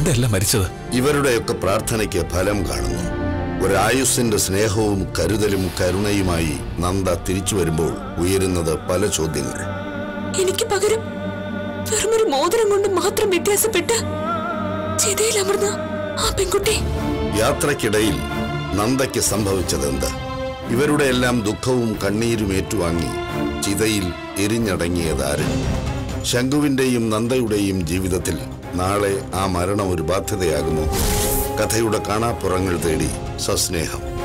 നന്ദയല്ല മരിച്ചത് ഇവരുടെയൊക്കെ പ്രാർത്ഥനയ്ക്ക് ഫലം കാണുന്നു ഒരായുസിന്റെ സ്നേഹവും കരുതലും കരുണയുമായി നന്ദ തിരിച്ചു വരുമ്പോൾ ഉയരുന്നത് പല ചോദ്യങ്ങൾ എനിക്ക് പകരം വെറുമൊരു മോതിരം കൊണ്ട് മാത്രം വ്യത്യാസപ്പെട്ട് ചിതയിൽ അമർന്ന ആ പെൺകുട്ടി യാത്രക്കിടയിൽ നന്ദയ്ക്ക് സംഭവിച്ചതെന്ത് ഇവരുടെ എല്ലാം ദുഃഖവും കണ്ണീരും ഏറ്റുവാങ്ങി ചിതയിൽ എരിഞ്ഞടങ്ങിയതാര് ശംഖുവിന്റെയും നന്ദയുടെയും ജീവിതത്തിൽ നാളെ ആ മരണം ഒരു ബാധ്യതയാകുമോ കഥയുടെ കാണാപ്പുറങ്ങൾ തേടി സസ്നേഹം